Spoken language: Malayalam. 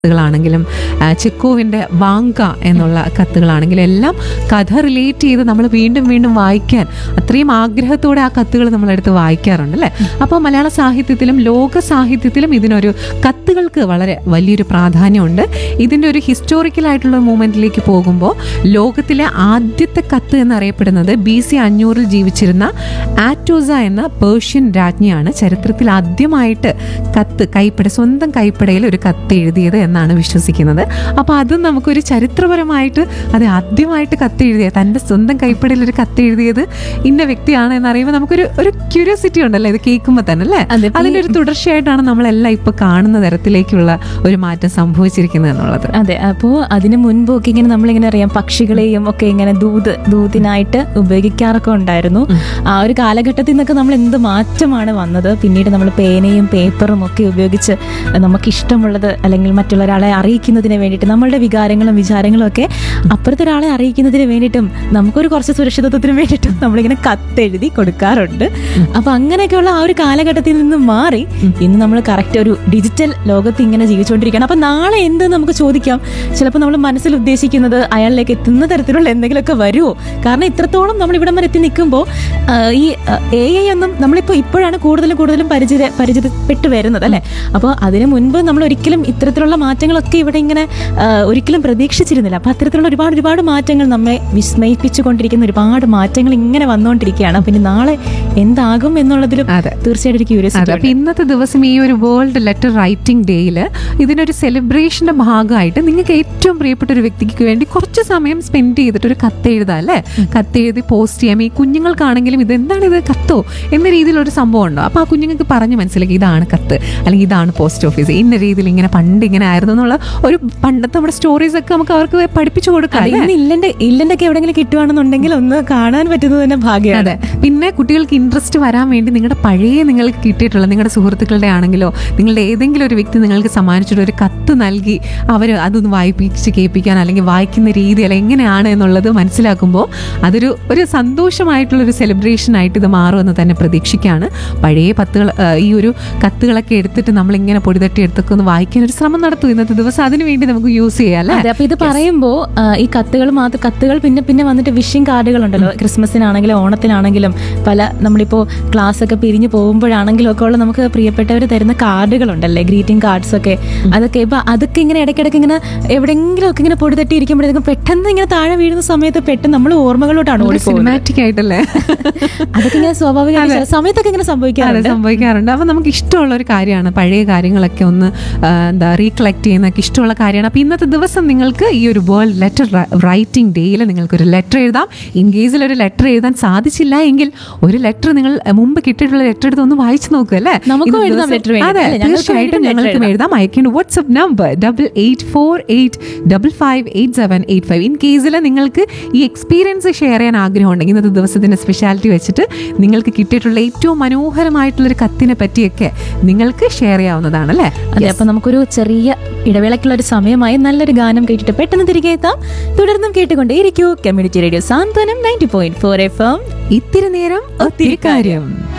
കത്തുകളാണെങ്കിലും ആ, ചെക്കോവിൻ്റെ വാങ്ക എന്നുള്ള കത്തുകളാണെങ്കിലും എല്ലാം കഥ റിലേറ്റ് ചെയ്ത് നമ്മൾ വീണ്ടും വീണ്ടും വായിക്കാൻ അത്രയും ആഗ്രഹത്തോടെ ആ കത്തുകൾ നമ്മളെടുത്ത് വായിക്കാറുണ്ട് അല്ലേ അപ്പോൾ മലയാള സാഹിത്യത്തിലും ലോക സാഹിത്യത്തിലും ഇതിനൊരു കത്തുകൾക്ക് വളരെ വലിയൊരു പ്രാധാന്യമുണ്ട് ഇതിൻ്റെ ഒരു ഹിസ്റ്റോറിക്കൽ ആയിട്ടുള്ള മൂമെൻറ്റിലേക്ക് പോകുമ്പോൾ ലോകത്തിലെ ആദ്യത്തെ കത്ത് എന്നറിയപ്പെടുന്നത് ബി സി അഞ്ഞൂറിൽ ജീവിച്ചിരുന്ന ആറ്റോസ എന്ന പേർഷ്യൻ രാജ്ഞിയാണ് ചരിത്രത്തിൽ ആദ്യമായിട്ട് കത്ത് കൈപ്പട സ്വന്തം കൈപ്പടയിൽ ഒരു കത്ത് എഴുതിയത് എന്നാണ് വിശ്വസിക്കുന്നത് അപ്പോൾ അതും നമുക്കൊരു ചരിത്രപരമായിട്ട് അത് ആദ്യമായിട്ട് കത്ത് എഴുതിയ തൻ്റെ സ്വന്തം കൈപ്പടയിൽ ഒരു കത്ത് എഴുതിയത് ഇന്ന വ്യക്തിയാണ് എന്നറിയുമ്പോൾ നമുക്കൊരു ഒരു ക്യൂരിയോസിറ്റി ഉണ്ടല്ലോ ഇത് കേൾക്കുമ്പോൾ തന്നെ അല്ലേ അതെ, ഇപ്പൊ ഈ- അതിൻ്റെ ഒരു തുടർച്ചയായിട്ടാണ് നമ്മളെല്ലാം ഇപ്പോൾ കാണുന്ന തരത്തിലേക്കുള്ള ഒരു മാറ്റം സംഭവിച്ചിരിക്കുന്നത് എന്നുള്ളത് അതെ അപ്പോൾ അതിന് മുൻപൊക്കെ ഇങ്ങനെ നമ്മളിങ്ങനെ അറിയാം പക്ഷികളെയും ഒക്കെ ഇങ്ങനെ ദൂത് ദൂതിനായിട്ട് ഉപയോഗിക്കാറൊക്കെ ഉണ്ടായിരുന്നു ആ ഒരു കാലഘട്ടത്തിൽ നിന്നൊക്കെ നമ്മൾ എന്ത് മാറ്റമാണ് വന്നത് പിന്നീട് നമ്മൾ പേനയും പേപ്പറും ഒക്കെ ഉപയോഗിച്ച് നമുക്ക് ഇഷ്ടമുള്ളത് അല്ലെങ്കിൽ മറ്റുള്ളൊരാളെ അറിയിക്കുന്നതിന് വേണ്ടിയിട്ട് നമ്മളുടെ വികാരങ്ങളും വിചാരങ്ങളും ഒക്കെ അപ്പുറത്തെ ഒരാളെ അറിയിക്കുന്നതിന് വേണ്ടിയിട്ടും നമുക്കൊരു കുറച്ച് സുരക്ഷിതത്വത്തിന് വേണ്ടിയിട്ടും നമ്മളിങ്ങനെ കത്തെഴുതി കൊടുക്കാറുണ്ട് അപ്പൊ അങ്ങനെയൊക്കെയുള്ള ആ ഒരു കാലഘട്ടത്തിൽ നിന്ന് മാറി ഇന്ന് നമ്മൾ കറക്റ്റ് ഒരു ഡിജിറ്റൽ ലോകത്ത് ഇങ്ങനെ ജീവിച്ചുകൊണ്ടിരിക്കുകയാണ് അപ്പൊ നാളെ എന്ത് നമുക്ക് ചോദിക്കാം ചിലപ്പോൾ നമ്മൾ മനസ്സിൽ ഉദ്ദേശിക്കുന്നത് അയാളിലേക്ക് എത്തുന്ന തരത്തിലുള്ള എന്തെങ്കിലുമൊക്കെ വരുമോ കാരണം ഇത്രത്തോളം നമ്മൾ ഇവിടം വരെ എത്തി നിൽക്കുമ്പോൾ ഈ എ ഐ ഒന്നും നമ്മളിപ്പോൾ ഇപ്പോഴാണ് കൂടുതലും കൂടുതലും പരിചിത പരിചിതപ്പെട്ട് വരുന്നത് അല്ലേ അപ്പോൾ അതിനു മുൻപ് നമ്മൾ ഒരിക്കലും ഇത്തരത്തിലുള്ള മാറ്റങ്ങളൊക്കെ ഇവിടെ ഇങ്ങനെ ആ, ഒരിക്കലും പ്രതീക്ഷിച്ചിരുന്നില്ല അപ്പോൾ അത്തരത്തിലുള്ള ഒരുപാട് ഒരുപാട് മാറ്റങ്ങൾ നമ്മെ വിസ്മയിപ്പിച്ചുകൊണ്ടിരിക്കുന്ന ഒരുപാട് മാറ്റങ്ങൾ ഇങ്ങനെ വന്നുകൊണ്ടിരിക്കുകയാണ് പിന്നെ നാളെ എന്താകും എന്നുള്ളതിലും അതെ. തീർച്ചയായിട്ടും ഒരു അതെ ക്യൂരിയസിറ്റി അപ്പൊ ഇന്നത്തെ ദിവസം ഈ ഒരു വേൾഡ് ലെറ്റർ റൈറ്റിംഗ് ഡേയിൽ ഇതിനൊരു സെലിബ്രേഷന്റെ ഭാഗമായിട്ട് നിങ്ങൾക്ക് ഏറ്റവും പ്രിയപ്പെട്ട ഒരു വ്യക്തിക്ക് വേണ്ടി കുറച്ച് സമയം സ്പെൻഡ് ചെയ്തിട്ട് ഒരു കത്ത് എഴുതാം അല്ലേ കത്ത് എഴുതി പോസ്റ്റ് ചെയ്യാം ഈ കുഞ്ഞുങ്ങൾക്കാണെങ്കിലും ഇത് എന്താണ് ഇത് കത്തോ എന്ന രീതിയിലൊരു സംഭവം ഉണ്ടോ അപ്പൊ ആ കുഞ്ഞുങ്ങൾക്ക് പറഞ്ഞ് മനസ്സിലാക്കി ഇതാണ് കത്ത് അല്ലെങ്കിൽ ഇതാണ് പോസ്റ്റ് ഓഫീസ് ഇന്ന രീതിയിൽ ഇങ്ങനെ പണ്ട് ഇങ്ങനെ ആയിരുന്നു എന്നുള്ള ഒരു പണ്ടത്തെ നമ്മുടെ സ്റ്റോറീസ് ഒക്കെ നമുക്ക് അവർക്ക് പഠിപ്പിച്ചു കൊടുക്കാം അതെ, അല്ലേ? ഇന്ന് ഇല്ലന്റെ ഇല്ലന്റെ ഒക്കെ എവിടെയെങ്കിലും കിട്ടുവാണെന്നുണ്ടെങ്കിൽ ഒന്ന് കാണാൻ പറ്റുന്നത് തന്നെ ഭാഗ്യമാണ് അതെ പിന്നെ കുട്ടികൾക്ക് ഇൻട്രസ്റ്റ് വരാൻ വേണ്ടി നിങ്ങളുടെ പഴയ നിങ്ങൾക്ക് കിട്ടിയിട്ടുള്ള നിങ്ങളുടെ സുഹൃത്തുക്കളുടെ ആണെങ്കിലോ നിങ്ങളുടെ ഏതെങ്കിലും ഒരു വ്യക്തി നിങ്ങൾക്ക് സമ്മാനിച്ചിട്ട് ഒരു കത്ത് നൽകി അവർ അതൊന്ന് വായിപ്പിച്ച് കേൾപ്പിക്കാൻ അല്ലെങ്കിൽ വായിക്കുന്ന രീതി അല്ലെങ്കിൽ എങ്ങനെയാണ് എന്നുള്ളത് മനസ്സിലാക്കുമ്പോൾ അതൊരു ഒരു സന്തോഷമായിട്ടുള്ളൊരു സെലിബ്രേഷൻ ആയിട്ട് ഇത് മാറുമെന്ന് തന്നെ പ്രതീക്ഷിക്കുകയാണ് പഴയ പത്തുകൾ ആ, ഈ ഒരു കത്തുകളൊക്കെ എടുത്തിട്ട് നമ്മളിങ്ങനെ പൊടിതട്ടി എടുത്തൊക്കെ ഒന്ന് വായിക്കാൻ ഒരു ശ്രമം നടത്തും ഇന്നത്തെ ദിവസം അതിനു വേണ്ടി നമുക്ക് യൂസ് ചെയ്യാം അല്ലേ അതെ അപ്പൊ ഇത് പറയുമ്പോ ആ, ഈ കത്തുകൾ മാത്രം കത്തുകൾ പിന്നെ പിന്നെ വന്നിട്ട് വിഷിംഗ് കാർഡുകൾ ഉണ്ടല്ലോ ക്രിസ്മസിനാണെങ്കിലും ഓണത്തിനാണെങ്കിലും പല നമ്മളിപ്പോ ക്ലാസ് ഒക്കെ പിരിഞ്ഞു പോകുമ്പോഴാണെങ്കിലും ഒക്കെ ഉള്ള നമുക്ക് പ്രിയപ്പെട്ടവർ തരുന്ന കാർഡുകൾ ഉണ്ടല്ലേ ഗ്രീറ്റിംഗ് കാർഡ്സ് ഒക്കെ അതൊക്കെ ഇപ്പൊ അതൊക്കെ ഇങ്ങനെ ഇടയ്ക്കിടയ്ക്ക് ഇങ്ങനെ എവിടെയെങ്കിലും ഒക്കെ ഇങ്ങനെ പൊടി തട്ടി ഇരിക്കുമ്പോഴത്തേക്കും പെട്ടെന്ന് ഇങ്ങനെ താഴെ വീഴുന്ന സമയത്ത് പെട്ടെന്ന് നമ്മൾ ഓർമ്മകളോട്ടാണ് ഓടിപ്പോകുന്നത് സിനിമാറ്റിക് ആയിട്ടല്ലേ അതൊക്കെ ഇങ്ങനെ സ്വാഭാവികമായി ചില സമയത്തൊക്കെ ഇങ്ങനെ അതെ സംഭവിക്കാറുണ്ട് സംഭവിക്കാറുണ്ട് അപ്പോൾ നമുക്ക് ഇഷ്ടമുള്ള ഒരു കാര്യമാണ് പഴയ കാര്യങ്ങളൊക്കെ ഒന്ന് ആ, എന്താ റീകളക്ട് ചെയ്യുന്നതൊക്കെ ഇഷ്ടമുള്ള കാര്യമാണ് അപ്പോൾ ഇന്നത്തെ ദിവസം നിങ്ങൾക്ക് ഈ ഒരു വേൾഡ് ലെറ്റർ റൈറ്റിംഗ് ഡേയിൽ നിങ്ങൾക്ക് ഒരു ലെറ്റർ എഴുതാം ഇൻ കേസിൽ ഒരു ലെറ്റർ എഴുതാൻ സാധിച്ചില്ല എങ്കിൽ ഒരു ലെറ്റർ നിങ്ങൾ മുമ്പ് കിട്ടിയിട്ടുള്ള ലെറ്റർ എടുത്ത് ഒന്ന് വായിച്ചു നോക്കുക അല്ലേ നമുക്കും ഇന്ന് എഴുതാം ദിവസം- letter വേണ്ടി. അതെ അല്ലേ? ഞങ്ങൾക്ക് തീർച്ചയായിട്ടും വേണ്ടിയിട്ടും letter ഞങ്ങൾക്കും എഴുതാം അയക്കേണ്ട WhatsApp number double eight four eight double five eight seven eight five in കേസിൽ നിങ്ങൾക്ക് ഈ എക്സ്പീരിയൻസ് ഷെയർ ചെയ്യാൻ ആഗ്രഹമുണ്ടെങ്കിൽ ഇന്നത്തെ ദിവസത്തിൻ്റെ സ്പെഷ്യാലിറ്റി വെച്ചിട്ട് നിങ്ങൾക്ക് കിട്ടിയിട്ടുള്ള ഏറ്റവും മനോഹരമായിട്ടുള്ളൊരു കത്തിനെ പറ്റിയൊക്കെ നിങ്ങൾക്ക് ഷെയർ ചെയ്യാവുന്നതാണ് അല്ലേ അതെ അപ്പൊ നമുക്കൊരു ചെറിയ ഇടവേളയ്ക്കുള്ള ഒരു സമയമായി നല്ലൊരു ഗാനം കേട്ടിട്ട് പെട്ടെന്ന് തിരികെ എത്താം തുടർന്നും കേട്ടുകൊണ്ടേയിരിക്കൂ community radio Santhwanam ninety point four F M ഇത്തിരി നേരം ഒത്തിരി കാര്യം